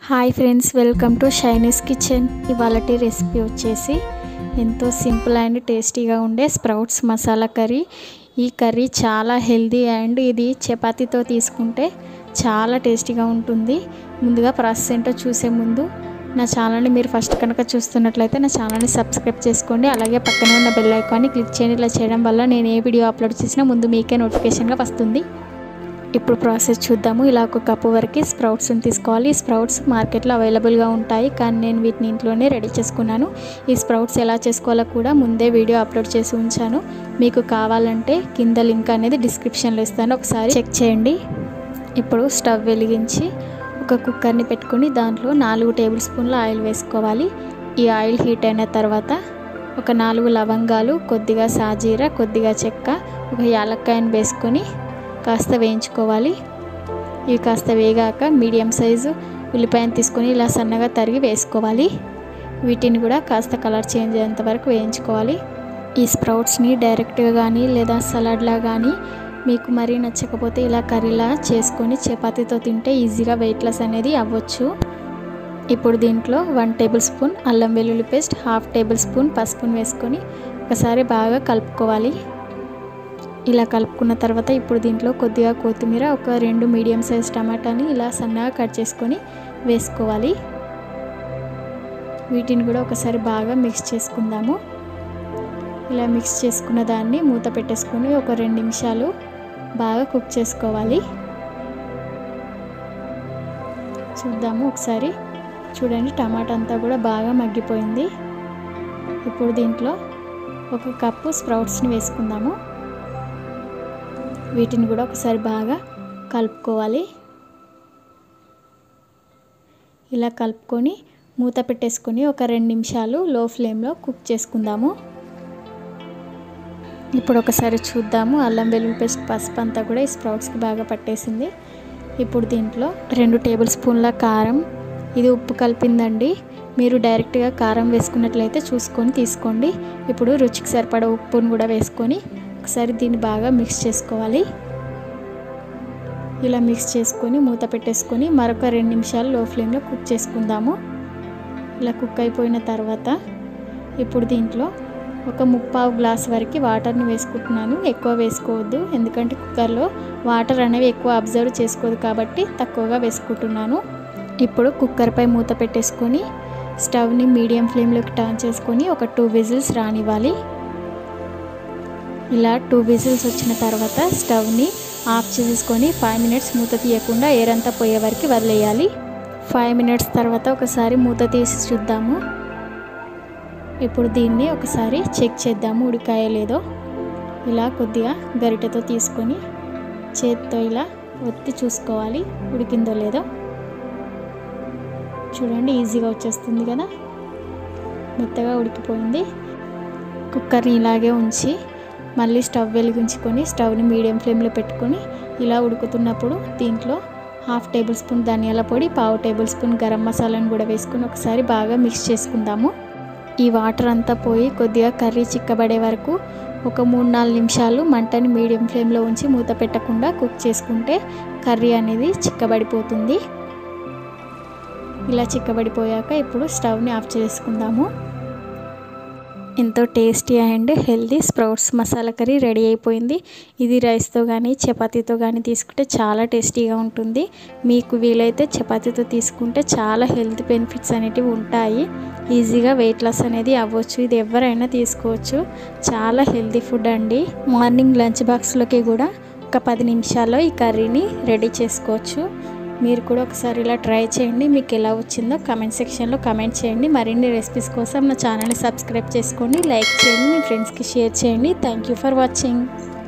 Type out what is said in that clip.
hi friends welcome to Shiny's kitchen ఇవాళటి recipe వచ్చేసి ఎంతో సింపుల్ అండ్ టేస్టీగా ఉండే స్ప్రౌట్స్ మసాలా కర్రీ ఈ కర్రీ చాలా హెల్దీ అండ్ ఇది చపాతీతో తీసుకుంటే చాలా టేస్టీగా ఉంటుంది ముందుగా ప్రాసెస్ ఏంటో చూసే ముందు నా ఛానల్ని మీరు ఫస్ట్ కనుక చూస్తున్నట్లయితే నా ఛానల్ని సబ్స్క్రైబ్ చేసుకోండి అలాగే పక్కన ఉన్న బెల్ ఐకాన్ని క్లిక్ చేయండి ఇలా చేయడం వల్ల నేను ఏ వీడియో అప్లోడ్ చేసినా ముందు మీకే నోటిఫికేషన్గా వస్తుంది ఇప్పుడు ప్రాసెస్ చూద్దాము ఇలా ఒక కప్పు వరకు స్ప్రౌట్స్ని తీసుకోవాలి ఈ స్ప్రౌట్స్ మార్కెట్లో అవైలబుల్గా ఉంటాయి కానీ నేను వీటిని ఇంట్లోనే రెడీ చేసుకున్నాను ఈ స్ప్రౌట్స్ ఎలా చేసుకోవాలో కూడా ముందే వీడియో అప్లోడ్ చేసి ఉంచాను మీకు కావాలంటే కింద లింక్ అనేది డిస్క్రిప్షన్లో ఇస్తాను ఒకసారి చెక్ చేయండి ఇప్పుడు స్టవ్ వెలిగించి ఒక కుక్కర్ని పెట్టుకొని దాంట్లో నాలుగు టేబుల్ స్పూన్ల ఆయిల్ వేసుకోవాలి ఈ ఆయిల్ హీట్ అయిన తర్వాత ఒక నాలుగు లవంగాలు కొద్దిగా సాజీర కొద్దిగా చెక్క ఒక యాలక్కాయని వేసుకొని కాస్త వేయించుకోవాలి ఇవి కాస్త వేగాక మీడియం సైజు ఉల్లిపాయను తీసుకొని ఇలా సన్నగా తరిగి వేసుకోవాలి వీటిని కూడా కాస్త కలర్ చేంజ్ అయ్యేంత వరకు వేయించుకోవాలి ఈ స్ప్రౌట్స్ని డైరెక్ట్గా కానీ లేదా సలాడ్లా కానీ మీకు మరీ నచ్చకపోతే ఇలా కర్రీలా చేసుకొని చపాతీతో తింటే ఈజీగా వెయిట్ లాస్ అనేది అవ్వచ్చు ఇప్పుడు దీంట్లో వన్ టేబుల్ స్పూన్ అల్లం వెల్లుల్లి పేస్ట్ హాఫ్ టేబుల్ స్పూన్ పసుపును వేసుకొని ఒకసారి బాగా కలుపుకోవాలి ఇలా కలుపుకున్న తర్వాత ఇప్పుడు దీంట్లో కొద్దిగా కొత్తిమీర ఒక రెండు మీడియం సైజ్ టమాటాని ఇలా సన్నగా కట్ చేసుకొని వేసుకోవాలి వీటిని కూడా ఒకసారి బాగా మిక్స్ చేసుకుందాము ఇలా మిక్స్ చేసుకున్న దాన్ని మూత పెట్టేసుకొని ఒక రెండు నిమిషాలు బాగా కుక్ చేసుకోవాలి చూద్దాము ఒకసారి చూడండి టమాటా అంతా కూడా బాగా మగ్గిపోయింది ఇప్పుడు దీంట్లో ఒక కప్పు స్ప్రౌట్స్ని వేసుకుందాము వీటిని కూడా ఒకసారి బాగా కలుపుకోవాలి ఇలా కలుపుకొని మూత పెట్టేసుకొని ఒక రెండు నిమిషాలు లో ఫ్లేమ్లో కుక్ చేసుకుందాము ఇప్పుడు ఒకసారి చూద్దాము అల్లం వెల్లుల్లి పేస్ట్ పసుపు అంతా కూడా ఈ స్ప్రౌట్స్కి బాగా పట్టేసింది ఇప్పుడు దీంట్లో రెండు టేబుల్ స్పూన్ల కారం ఇది ఉప్పు కలిపిందండి మీరు డైరెక్ట్గా కారం వేసుకున్నట్లయితే చూసుకొని తీసుకోండి ఇప్పుడు రుచికి సరిపడా ఉప్పును కూడా వేసుకొని ఒకసారి దీన్ని బాగా మిక్స్ చేసుకోవాలి ఇలా మిక్స్ చేసుకొని మూత పెట్టేసుకొని మరొక రెండు నిమిషాలు లో ఫ్లేమ్లో కుక్ చేసుకుందాము ఇలా కుక్ అయిపోయిన తర్వాత ఇప్పుడు దీంట్లో ఒక ముప్పావు గ్లాస్ వరకు వాటర్ని వేసుకుంటున్నాను ఎక్కువ వేసుకోవద్దు ఎందుకంటే కుక్కర్లో వాటర్ అనేవి ఎక్కువ అబ్జర్వ్ చేసుకోదు కాబట్టి తక్కువగా వేసుకుంటున్నాను ఇప్పుడు కుక్కర్పై మూత పెట్టేసుకొని స్టవ్ని మీడియం ఫ్లేమ్లోకి టర్న్ చేసుకొని ఒక టూ విజిల్స్ రానివ్వాలి ఇలా టూ విజిల్స్ వచ్చిన తర్వాత స్టవ్ని ఆఫ్ చేసేసుకొని ఫైవ్ మినిట్స్ మూత తీయకుండా ఏరంతా పోయే వరకు వదిలేయాలి ఫైవ్ మినిట్స్ తర్వాత ఒకసారి మూత తీసి చూద్దాము ఇప్పుడు దీన్ని ఒకసారి చెక్ చేద్దాము ఉడికాయలేదో ఇలా కొద్దిగా గరిటెతో తీసుకొని చేతితో ఇలా ఒత్తి చూసుకోవాలి ఉడికిందో లేదో చూడండి ఈజీగా వచ్చేస్తుంది కదా మెత్తగా ఉడికిపోయింది కుక్కర్ని ఇలాగే ఉంచి మళ్ళీ స్టవ్ వెలిగించుకొని స్టవ్ని మీడియం ఫ్లేమ్లో పెట్టుకొని ఇలా ఉడుకుతున్నప్పుడు దీంట్లో హాఫ్ టేబుల్ స్పూన్ ధనియాల పొడి పావు టేబుల్ స్పూన్ గరం మసాలాను కూడా వేసుకొని ఒకసారి బాగా మిక్స్ చేసుకుందాము ఈ వాటర్ అంతా పోయి కొద్దిగా కర్రీ చిక్కబడే వరకు ఒక మూడు నాలుగు నిమిషాలు మంటని మీడియం ఫ్లేమ్లో ఉంచి మూత పెట్టకుండా కుక్ చేసుకుంటే కర్రీ అనేది చిక్కబడిపోతుంది ఇలా చిక్కబడిపోయాక ఇప్పుడు స్టవ్ని ఆఫ్ చేసుకుందాము ఎంతో tasty and healthy sprouts masala curry ready అయిపోయింది ఇది రైస్తో కానీ చపాతీతో కానీ తీసుకుంటే చాలా టేస్టీగా ఉంటుంది మీకు వీలైతే చపాతీతో తీసుకుంటే చాలా హెల్త్ బెనిఫిట్స్ అనేటివి ఉంటాయి ఈజీగా వెయిట్ లాస్ అనేది అవ్వచ్చు ఇది ఎవరైనా తీసుకోవచ్చు చాలా హెల్తీ ఫుడ్ అండి మార్నింగ్ లంచ్ బాక్స్లోకి కూడా ఒక పది నిమిషాల్లో ఈ కర్రీని రెడీ చేసుకోవచ్చు మీరు కూడా ఒకసారి ఇలా ట్రై చేయండి మీకు ఎలా వచ్చిందో కమెంట్ సెక్షన్లో కమెంట్ చేయండి మరిన్ని రెసిపీస్ కోసం నా ఛానల్ని సబ్స్క్రైబ్ చేసుకోండి లైక్ చేయండి మీ ఫ్రెండ్స్కి షేర్ చేయండి థ్యాంక్ యూ ఫర్ వాచింగ్